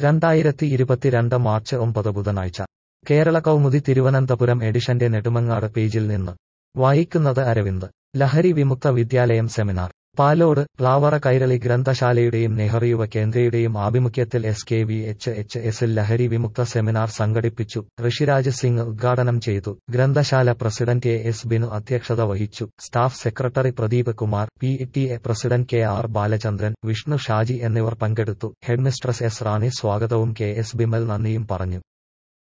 രണ്ടായിരത്തി ഇരുപത്തിരണ്ട് മാർച്ച് ഒമ്പത് ബുധനാഴ്ച കേരള കൗമുദി തിരുവനന്തപുരം എഡിഷന്റെ നെടുമങ്ങാട് പേജിൽ നിന്ന് വായിക്കുന്നത് അരവിന്ദ് ലഹരി വിമുക്ത വിദ്യാലയം സെമിനാർ പാലോട് പ്ലാവറ കൈരളി ഗ്രന്ഥശാലയുടെയും നെഹ്റു യുവ കേന്ദ്രയുടെയും ആഭിമുഖ്യത്തിൽ S K V H H എസിൽ ലഹരി വിമുക്ത സെമിനാർ സംഘടിപ്പിച്ചു ഋഷിരാജ് സിംഗ് ഉദ്ഘാടനം ചെയ്തു ഗ്രന്ഥശാല പ്രസിഡന്റ് എ എസ് ബിനു അധ്യക്ഷത വഹിച്ചു staff secretary Pradeep Kumar P T A president K R Balachandran Vishnu Shaji എന്നിവർ പങ്കെടുത്തു ഹെഡ്മിസ്ട്രസ് എസ് റാണി സ്വാഗതവും കെ എസ് ബിമൽ നന്ദിയും പറഞ്ഞു